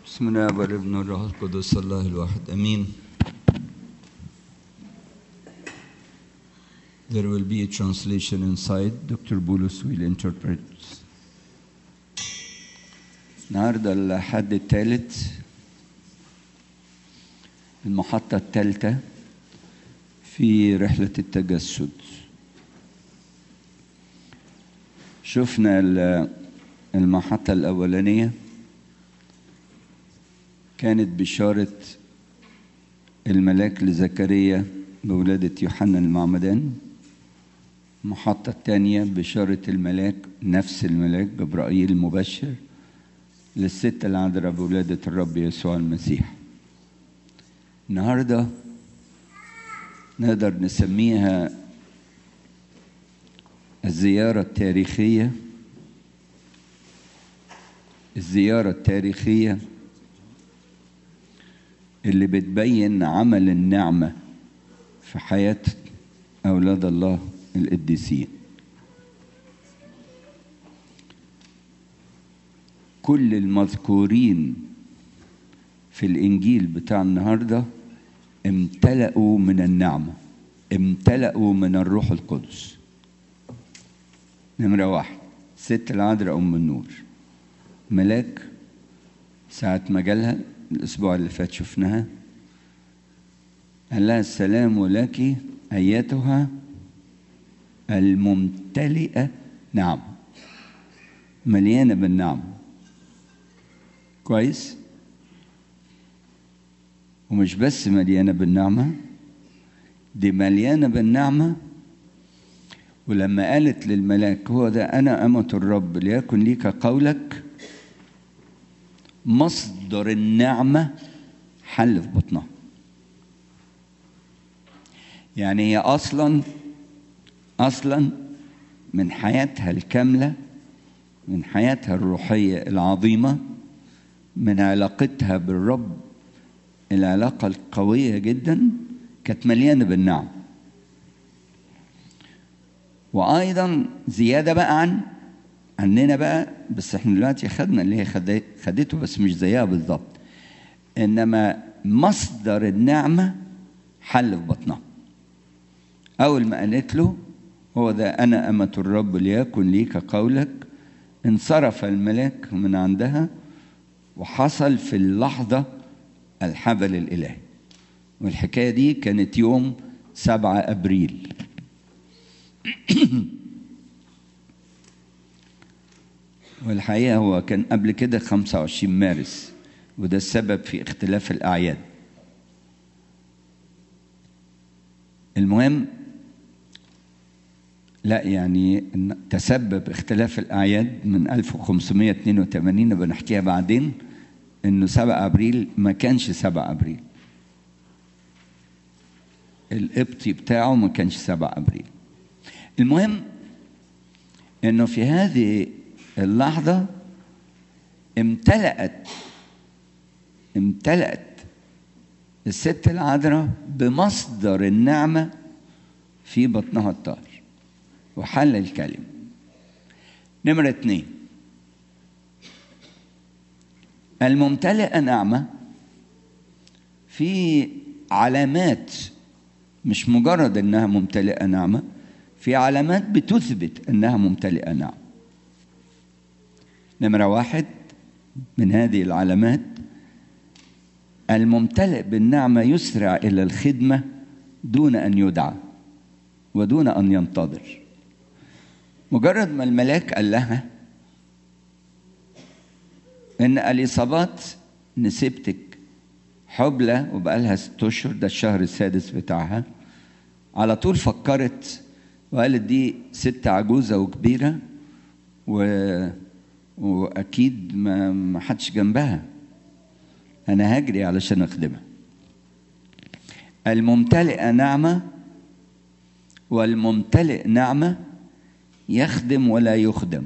بسم الله والابن والروح القدس الله الواحد امين There will be a translation inside. Dr. Bulus will interpret. النهارده الحد الثالث المحطة الثالثة في رحلة التجسد شفنا ال- المحطة الأولانية كانت بشارة الملاك لزكريا بولادة يوحنا المعمدان المحطة الثانية بشارة الملاك نفس الملاك جبرائيل المبشر للست العذراء بولادة الرب يسوع المسيح النهاردة نقدر نسميها الزيارة التاريخية الزيارة التاريخية اللي بتبين عمل النعمة في حياة أولاد الله القديسين كل المذكورين في الإنجيل بتاع النهاردة امتلأوا من النعمة امتلأوا من الروح القدس نمرة واحد ست العذراء أم النور ملاك ساعة ما جالها الأسبوع اللي فات شفناها قال لها السلام لك أيتها الممتلئة نعم مليانة بالنعم كويس ومش بس مليانة بالنعمة دي مليانة بالنعمة ولما قالت للملاك هو ده أنا أمة الرب ليكن ليك قولك مصدر النعمة حل في بطنها يعني هي أصلا أصلا من حياتها الكاملة من حياتها الروحية العظيمة من علاقتها بالرب العلاقة القوية جدا كانت مليانة بالنعم وأيضا زيادة بقى عن عننا بقى بس احنا دلوقتي خدنا اللي هي خد- خدته بس مش زيها بالظبط انما مصدر النعمه حل في بطنها اول ما قالت له هو ده انا امه الرب ليكن ليك قولك انصرف الملاك من عندها وحصل في اللحظه الحبل الالهي والحكايه دي كانت يوم سبعة ابريل والحقيقة هو كان قبل كده 25 مارس وده السبب في اختلاف الأعياد المهم لا يعني إن تسبب اختلاف الأعياد من 1582 بنحكيها بعدين إنه 7 أبريل ما كانش 7 أبريل القبطي بتاعه ما كانش 7 أبريل المهم انه في هذه اللحظه امتلأت امتلأت الست العذراء بمصدر النعمه في بطنها الطاهر وحل الكلمه نمرة اتنين الممتلئة نعمة في علامات مش مجرد انها ممتلئة نعمة في علامات بتثبت انها ممتلئة نعمة نمرة واحد من هذه العلامات الممتلئ بالنعمة يسرع إلى الخدمة دون أن يدعى ودون أن ينتظر مجرد ما الملاك قال لها إن اليصابات نسيبتك حبلى وبقالها ست أشهر ده الشهر السادس بتاعها على طول فكرت وقالت دي ست عجوزة وكبيرة و... وأكيد ما ما حدش جنبها أنا هجري علشان أخدمها الممتلئة نعمة والممتلئ نعمة يخدم ولا يخدم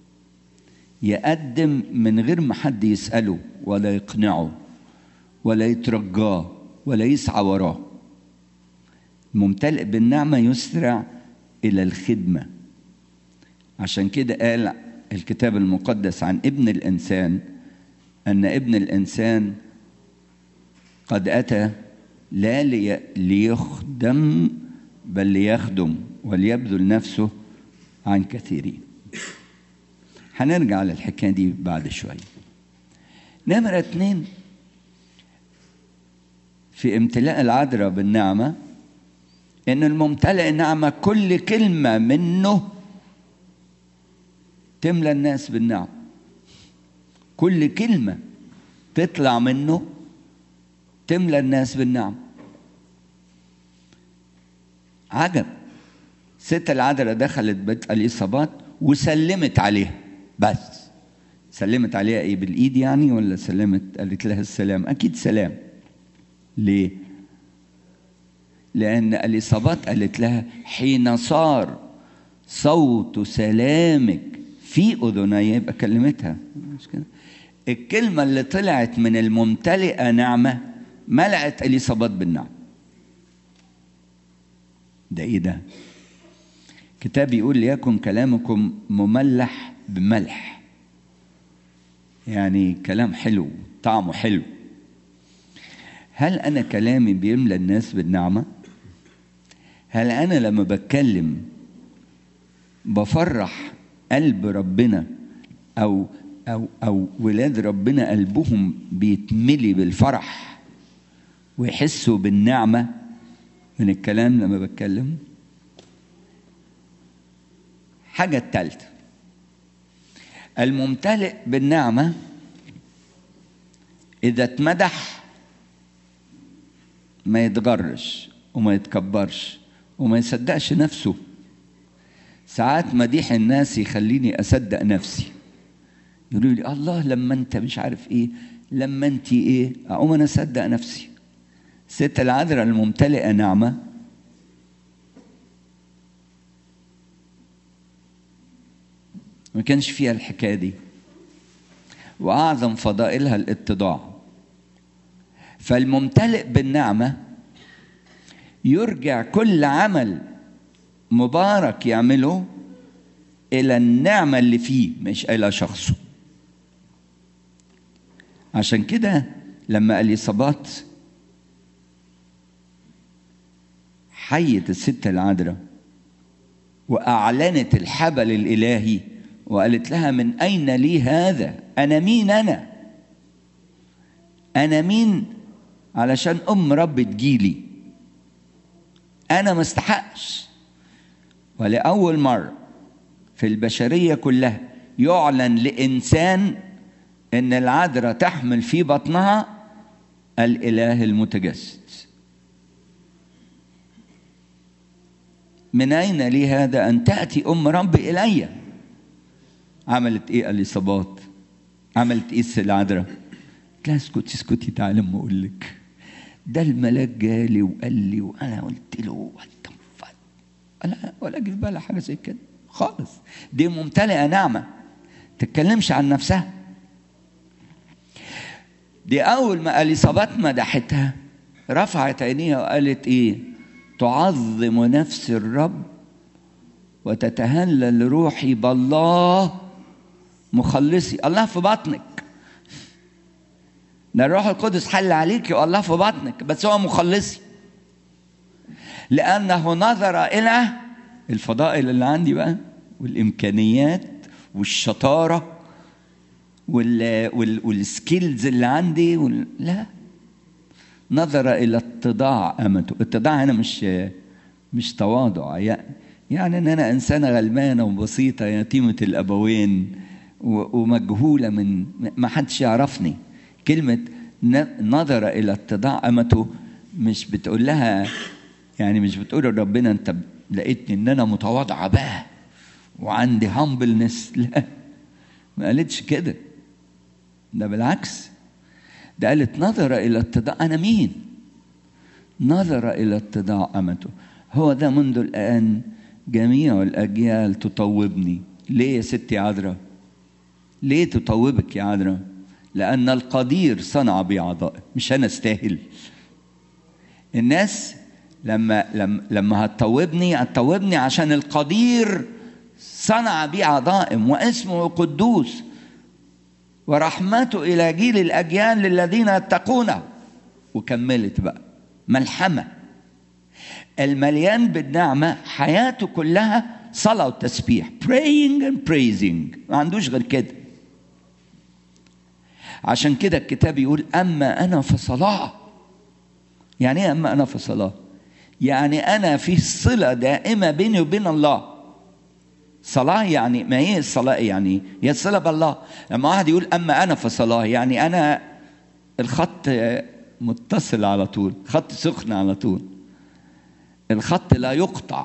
يقدم من غير ما حد يسأله ولا يقنعه ولا يترجاه ولا يسعى وراه ممتلئ بالنعمة يسرع إلى الخدمة عشان كده قال الكتاب المقدس عن ابن الإنسان أن ابن الإنسان قد أتى لا لي ليخدم بل ليخدم وليبذل نفسه عن كثيرين هنرجع للحكاية دي بعد شوية نمرة اتنين في امتلاء العذراء بالنعمة إن الممتلئ النعمة كل كلمة منه تملى الناس بالنعم كل كلمة تطلع منه تملى الناس بالنعم عجب ست العذراء دخلت بيت اليصابات وسلمت عليها بس سلمت عليها ايه بالايد يعني ولا سلمت قالت لها السلام اكيد سلام ليه لان اليصابات قالت لها حين صار صوت سلامك في اذني يبقى كلمتها مش كده الكلمه اللي طلعت من الممتلئه نعمه ملأت اليصابات بالنعم ده ايه ده كتاب يقول ليكن كلامكم مملح بملح يعني كلام حلو طعمه حلو هل انا كلامي بيملى الناس بالنعمه هل انا لما بتكلم بفرح قلب ربنا او او او ولاد ربنا قلبهم بيتملي بالفرح ويحسوا بالنعمه من الكلام لما بتكلم حاجة التالتة الممتلئ بالنعمة إذا اتمدح ما يتغرش وما يتكبرش وما يصدقش نفسه ساعات مديح الناس يخليني أصدق نفسي يقولوا لي الله لما أنت مش عارف إيه لما أنت إيه أقوم أنا أصدق نفسي ست العذراء الممتلئة نعمة ما كانش فيها الحكايه دي واعظم فضائلها الاتضاع فالممتلئ بالنعمه يرجع كل عمل مبارك يعمله الى النعمه اللي فيه مش الى شخصه عشان كده لما اليصابات حيت الست العذراء واعلنت الحبل الالهي وقالت لها من أين لي هذا أنا مين أنا أنا مين علشان أم رب تجيلي أنا ما استحقش ولأول مرة في البشرية كلها يعلن لإنسان إن العذراء تحمل في بطنها الإله المتجسد من أين لي هذا أن تأتي أم ربي إليّ عملت ايه اليصابات عملت ايه العذراء قلت لها اسكتي اسكتي تعالي اما اقول لك ده الملاك جالي وقال لي وانا قلت له انا ولا اجي في بالها حاجه زي كده خالص دي ممتلئه نعمه تتكلمش عن نفسها دي اول ما اليصابات مدحتها رفعت عينيها وقالت ايه تعظم نفس الرب وتتهلل روحي بالله مخلصي الله في بطنك ده الروح القدس حل عليك والله في بطنك بس هو مخلصي لأنه نظر إلى الفضائل اللي عندي بقى والإمكانيات والشطارة وال وال والسكيلز اللي عندي وال... لا نظر إلى اتضاع أمته اتضاع هنا مش مش تواضع يعني ان انا انسانه غلبانه وبسيطه يتيمه الابوين ومجهوله من ما حدش يعرفني كلمه نظر الى اتضاع امته مش بتقول لها يعني مش بتقول لربنا انت لقيتني ان انا متواضعه بقى وعندي هامبلنس لا ما قالتش كده ده بالعكس ده قالت نظر الى اتضاع انا مين نظر الى اتضاع امته هو ده منذ الان جميع الأجيال تطوبني ليه يا ستي عذراء ليه تطوبك يا عذراء لأن القدير صنع بي عظائم مش أنا استاهل الناس لما لما لما هتطوبني هتطوبني عشان القدير صنع بي عظائم واسمه قدوس ورحمته إلى جيل الأجيال للذين يتقونه وكملت بقى ملحمة المليان بالنعمة حياته كلها صلاة وتسبيح praying and praising ما عندوش غير كده عشان كده الكتاب يقول أما أنا فصلاة يعني إيه أما أنا فصلاة يعني أنا في صلة دائمة بيني وبين الله صلاة يعني ما هي الصلاة يعني هي الصلة بالله لما واحد يقول أما أنا فصلاة يعني أنا الخط متصل على طول خط سخن على طول الخط لا يقطع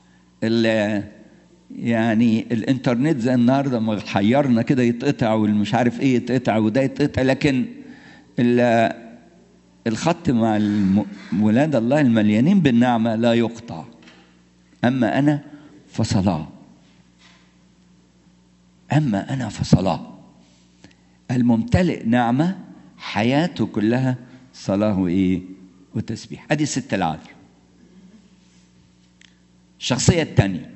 يعني الانترنت زي النهارده ما حيرنا كده يتقطع والمش عارف ايه يتقطع وده يتقطع لكن الخط مع ولاد الله المليانين بالنعمه لا يقطع اما انا فصلاه اما انا فصلاه الممتلئ نعمه حياته كلها صلاه وايه وتسبيح ادي ست العذر الشخصيه الثانيه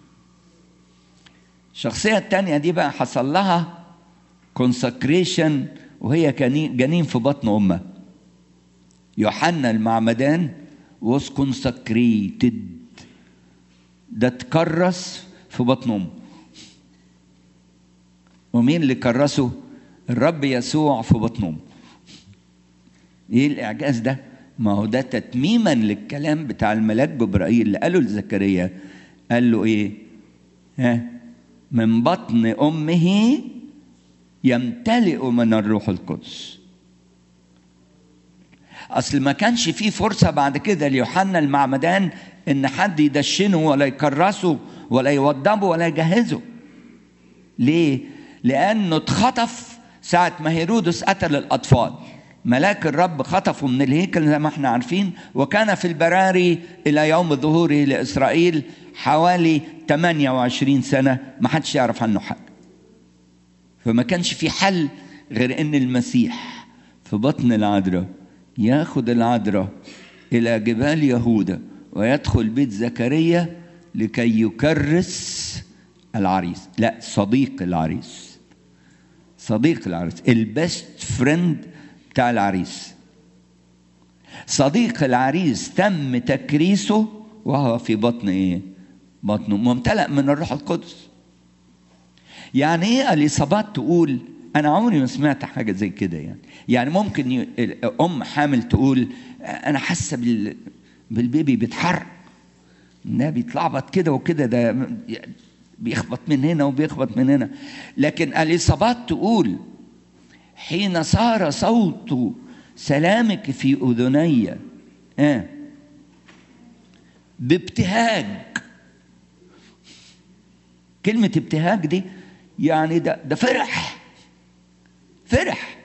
الشخصيه الثانيه دي بقى حصل لها كونسكريشن وهي جنين في بطن امها يوحنا المعمدان was consecrated ده اتكرس في بطن امه ومين اللي كرسه الرب يسوع في بطن امه ايه الاعجاز ده ما هو ده تتميما للكلام بتاع الملاك جبرائيل اللي قاله لزكريا قال له ايه ها من بطن امه يمتلئ من الروح القدس اصل ما كانش فيه فرصه بعد كده ليوحنا المعمدان ان حد يدشنه ولا يكرسه ولا يوضبه ولا يجهزه ليه لانه اتخطف ساعه ما هيرودس قتل الاطفال ملاك الرب خطفه من الهيكل زي ما احنا عارفين وكان في البراري الى يوم ظهوره لاسرائيل حوالي 28 سنه ما حدش يعرف عنه حاجه فما كانش في حل غير ان المسيح في بطن العذراء ياخد العذراء الى جبال يهوذا ويدخل بيت زكريا لكي يكرس العريس لا صديق العريس صديق العريس البست فريند بتاع العريس صديق العريس تم تكريسه وهو في بطن ايه بطنه ممتلئ من الروح القدس يعني ايه اليصابات تقول انا عمري ما سمعت حاجه زي كده يعني يعني ممكن ي... ام حامل تقول انا حاسه بال... بالبيبي بيتحرك انها بيتلعبط كده وكده ده بيخبط من هنا وبيخبط من هنا لكن اليصابات تقول حين صار صوت سلامك في اذني آه بابتهاج كلمة ابتهاج دي يعني ده ده فرح فرح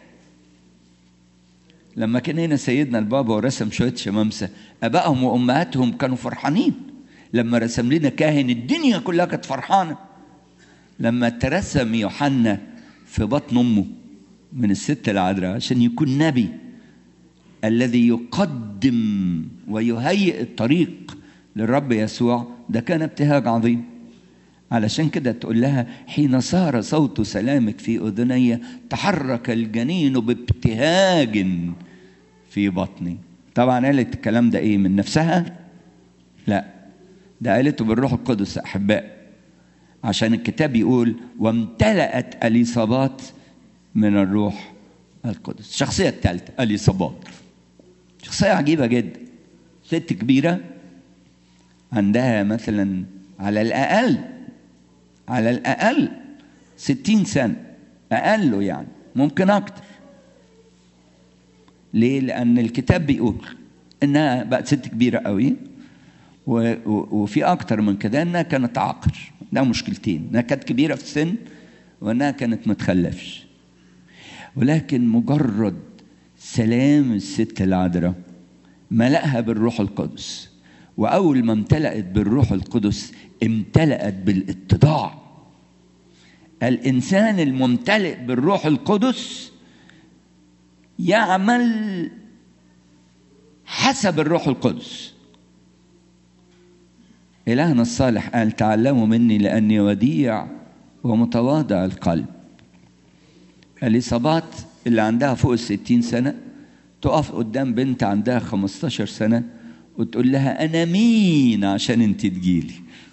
لما كان هنا سيدنا البابا ورسم شوية شمامسة أبائهم وأمهاتهم كانوا فرحانين لما رسم لنا كاهن الدنيا كلها كانت فرحانة لما ترسم يوحنا في بطن أمه من الست العذراء عشان يكون نبي الذي يقدم ويهيئ الطريق للرب يسوع ده كان ابتهاج عظيم علشان كده تقول لها حين صار صوت سلامك في اذني تحرك الجنين بابتهاج في بطني طبعا قالت الكلام ده ايه من نفسها لا ده قالته بالروح القدس احباء عشان الكتاب يقول وامتلأت اليصابات من الروح القدس الشخصية الثالثة اليصابات شخصية عجيبة جدا ست كبيرة عندها مثلا على الأقل على الأقل ستين سنة أقله يعني ممكن أكتر ليه؟ لأن الكتاب بيقول إنها بقت ست كبيرة قوي و... و... وفي أكتر من كده إنها كانت عاقر ده مشكلتين إنها كانت كبيرة في السن وإنها كانت متخلفش ولكن مجرد سلام الست العذراء ملأها بالروح القدس وأول ما امتلأت بالروح القدس امتلأت بالاتضاع الإنسان الممتلئ بالروح القدس يعمل حسب الروح القدس إلهنا الصالح قال تعلموا مني لأني وديع ومتواضع القلب اليصابات اللي عندها فوق الستين سنة تقف قدام بنت عندها 15 سنة وتقول لها أنا مين عشان أنت تجيلي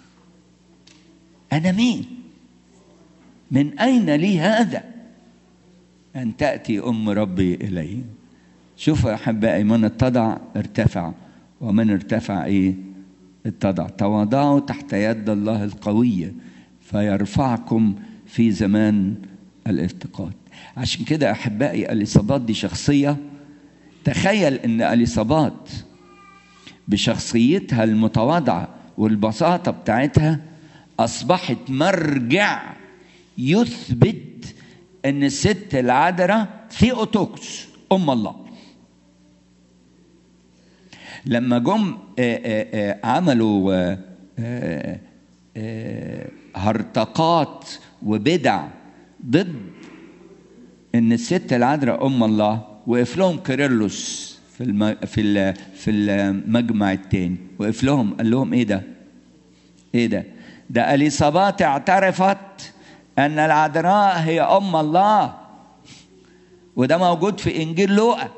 أنا مين من أين لي هذا أن تأتي أم ربي إلي شوفوا يا أحبائي من اتضع ارتفع ومن ارتفع إيه اتضع تواضعوا تحت يد الله القوية فيرفعكم في زمان الافتقاد عشان كده أحبائي الإصابات دي شخصية تخيل أن اليصابات بشخصيتها المتواضعة والبساطة بتاعتها أصبحت مرجع يثبت أن الست العذراء ثيوتوكس أم الله لما جم عملوا هرطقات وبدع ضد ان الست العذراء ام الله وقف لهم كيرلس في الم... في ال... في المجمع الثاني وقف لهم قال لهم ايه ده؟ ايه ده؟ ده اليصابات اعترفت ان العذراء هي ام الله وده موجود في انجيل لوقا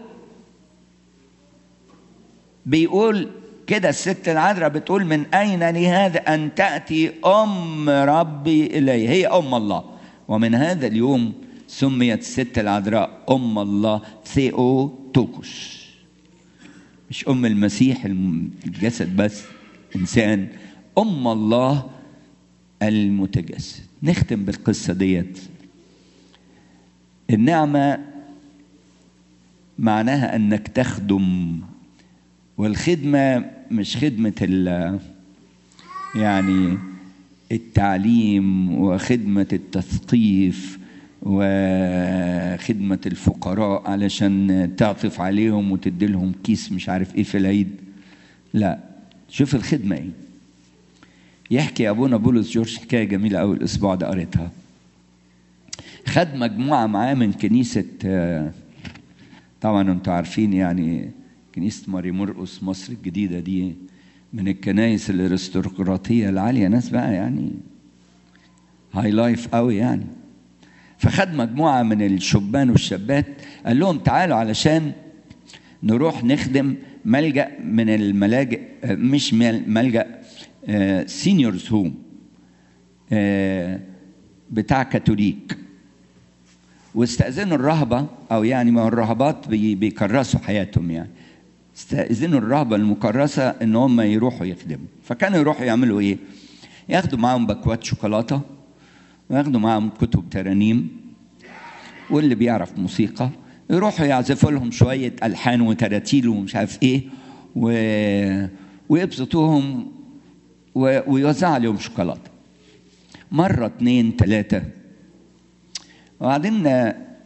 بيقول كده الست العذراء بتقول من اين لي هذا ان تاتي ام ربي الي هي ام الله ومن هذا اليوم سميت الست العذراء ام الله ثيوتوكوس مش ام المسيح الجسد بس انسان ام الله المتجسد نختم بالقصه ديت النعمه معناها انك تخدم والخدمه مش خدمه ال يعني التعليم وخدمه التثقيف وخدمة الفقراء علشان تعطف عليهم وتدي لهم كيس مش عارف ايه في العيد لا شوف الخدمة ايه يحكي ابونا بولس جورج حكاية جميلة قوي الاسبوع ده قريتها خد مجموعة معاه من كنيسة طبعا انتوا عارفين يعني كنيسة ماري مرقس مصر الجديدة دي من الكنايس الارستقراطية العالية ناس بقى يعني هاي لايف قوي يعني فخد مجموعة من الشبان والشابات قال لهم تعالوا علشان نروح نخدم ملجأ من الملاجئ مش ملجأ سينيورز هوم بتاع كاثوليك واستأذنوا الرهبة أو يعني ما الرهبات بيكرسوا حياتهم يعني استأذنوا الرهبة المكرسة إن هم يروحوا يخدموا فكانوا يروحوا يعملوا إيه؟ ياخدوا معاهم باكوات شوكولاتة وياخدوا معاهم كتب ترانيم واللي بيعرف موسيقى يروحوا يعزفوا لهم شوية ألحان وتراتيل ومش عارف إيه و... ويبسطوهم و... ويوزعوا عليهم شوكولاتة مرة اتنين تلاتة وبعدين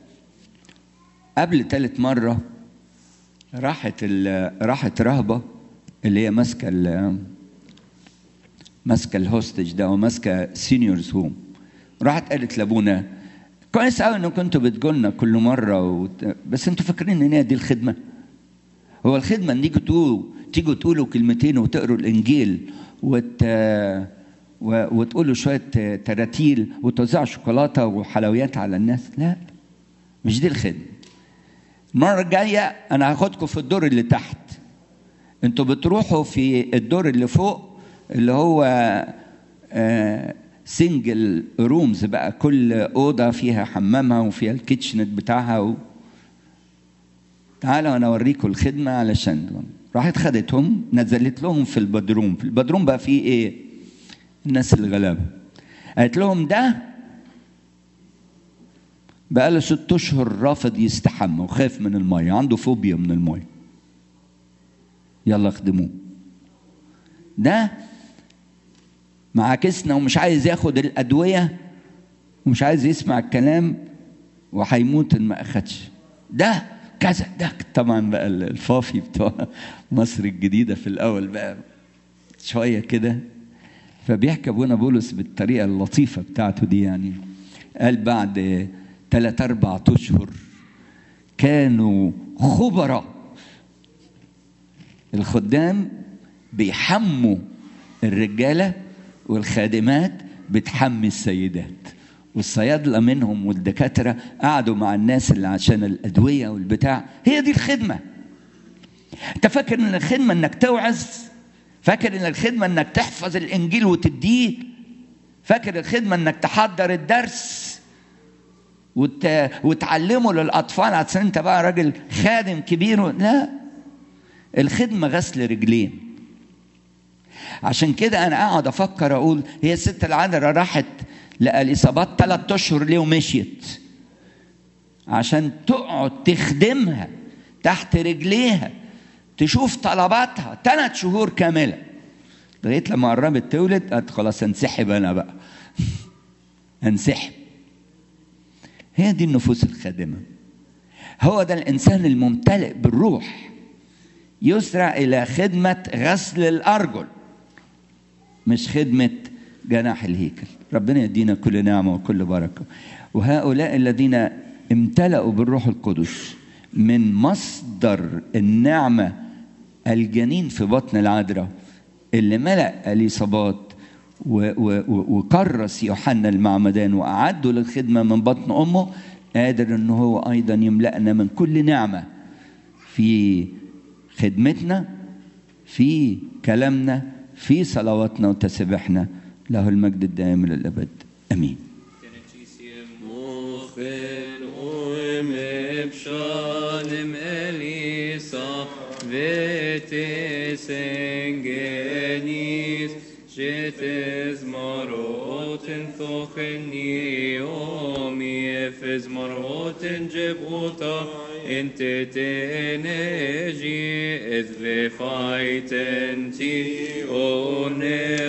قبل تالت مرة راحت ال... راحت رهبة اللي هي ماسكة ال... ماسكة الهوستج ده وماسكة سينيورز هوم راحت قالت لابونا كويس قوي انكم كنتوا بتقولنا كل مره وت... بس انتوا فاكرين ان هي دي الخدمه؟ هو الخدمه انكم تقولوا تيجوا تقولوا كلمتين وتقروا الانجيل وت... و... وتقولوا شويه تراتيل وتوزعوا شوكولاته وحلويات على الناس؟ لا مش دي الخدمه. المره الجايه انا هاخدكم في الدور اللي تحت. انتوا بتروحوا في الدور اللي فوق اللي هو آه سنجل رومز بقى كل اوضه فيها حمامها وفيها الكيتشنت بتاعها و... تعالوا انا اوريكم الخدمه علشان راحت خدتهم نزلت لهم في البدروم في البدروم بقى فيه ايه الناس الغلابه قالت لهم ده بقى له ست اشهر رافض يستحمى وخايف من الميه عنده فوبيا من الميه يلا خدموه ده معاكسنا ومش عايز ياخد الأدوية ومش عايز يسمع الكلام وهيموت إن ما أخدش ده كذا ده طبعا بقى الفافي بتوع مصر الجديدة في الأول بقى شوية كده فبيحكي أبونا بولس بالطريقة اللطيفة بتاعته دي يعني قال بعد ثلاث أربع أشهر كانوا خبراء الخدام بيحموا الرجاله والخادمات بتحمي السيدات والصيادلة منهم والدكاترة قعدوا مع الناس اللي عشان الأدوية والبتاع هي دي الخدمة أنت فاكر إن الخدمة إنك توعظ فاكر إن الخدمة إنك تحفظ الإنجيل وتديه فاكر الخدمة إنك تحضر الدرس وت... وتعلمه للأطفال عشان أنت بقى راجل خادم كبير لا الخدمة غسل رجلين عشان كده أنا قاعد أفكر أقول هي الست العذراء راحت لأليصابات ثلاث أشهر ليه ومشيت عشان تقعد تخدمها تحت رجليها تشوف طلباتها ثلاث شهور كاملة لغاية لما قربت تولد قالت خلاص انسحب أنا بقى انسحب هي دي النفوس الخادمة هو ده الإنسان الممتلئ بالروح يسرع إلى خدمة غسل الأرجل مش خدمة جناح الهيكل ربنا يدينا كل نعمة وكل بركة وهؤلاء الذين امتلأوا بالروح القدس من مصدر النعمة الجنين في بطن العذراء اللي ملأ اليصابات وكرس يوحنا المعمدان وأعده للخدمة من بطن أمه قادر أنه هو أيضا يملأنا من كل نعمة في خدمتنا في كلامنا في صلواتنا وتسبيحنا له المجد الدائم للأبد أمين Psalm Elisa vetes engenis jetes maroten thocheni omi efes maroten jebuta inte teneji et vefaiten ti one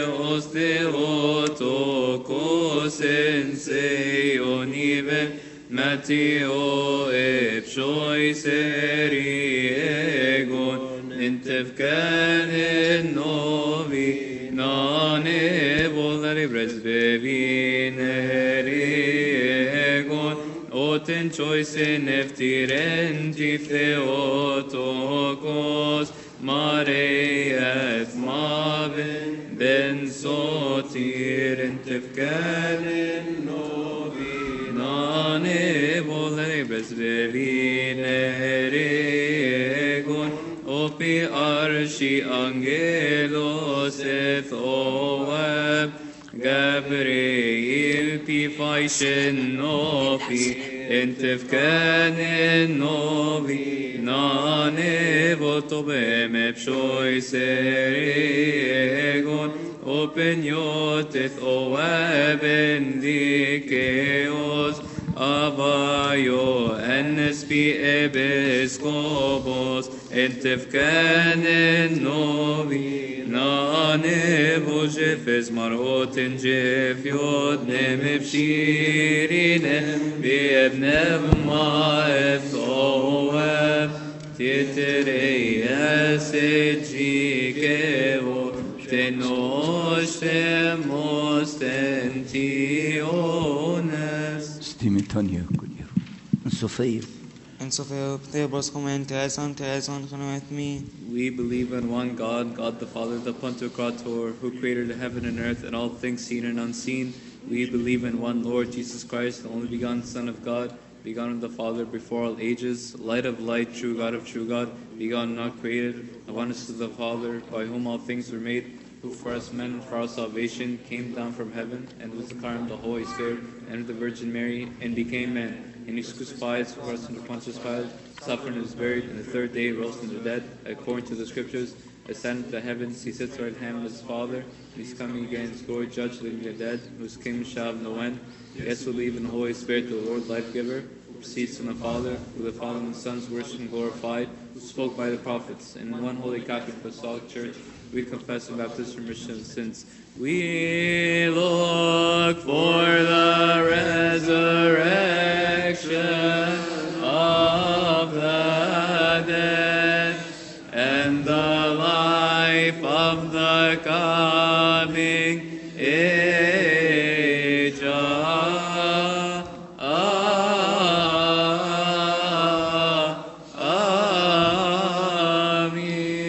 osteotokos enseioniven Matteo epsoi seri egon intefkan novi nane bolari presbevin egon oten choice neftiren theotokos Mareat maven ben sotir intefkan novi nane volere besvevine regon opi arshi angelos eth oeb Gabriel pi faishen nopi entefkanen novi nane votobem epshoi seregon open yoteth oeben dikeos avayo ennes pi episkopos entefkanen novi nane vojefes marotin jefiot nemepshirine biebnev maef oef titere esejikevo tenoshtemos tentiones ستيميتونيا كوليرو صوفيا En Sophia Theobos commente eson te eson chanoet mi. We believe in one God, God the Father, the Pantocrator, who created the heaven and earth and all things seen and unseen. We believe in one Lord Jesus Christ, the only begotten Son of God, begotten of the Father before all ages, light of light, true God of true God, begotten, not created, of oneness to the Father, by whom all things were made, who for us men and for our salvation came down from heaven, and was incarnate of the Holy Spirit, and the Virgin Mary, and became man. And he was crucified for us under Pontius Pilate, suffered and was buried, and the third day rose from the dead, according to the Scriptures, ascended to the heavens, he sits right hand of his Father, and he's coming again in his glory, judge the living and the dead, whose kingdom shall have no end. Yes, we believe in the Holy Spirit, the Lord, life giver, who proceeds from the Father, who the Father and the Son is worshipped and glorified, who spoke by the prophets, in one holy Catholic Apostolic Church, we confess and baptize for remission of sins. We look for the resurrection of the dead and the life of the coming age.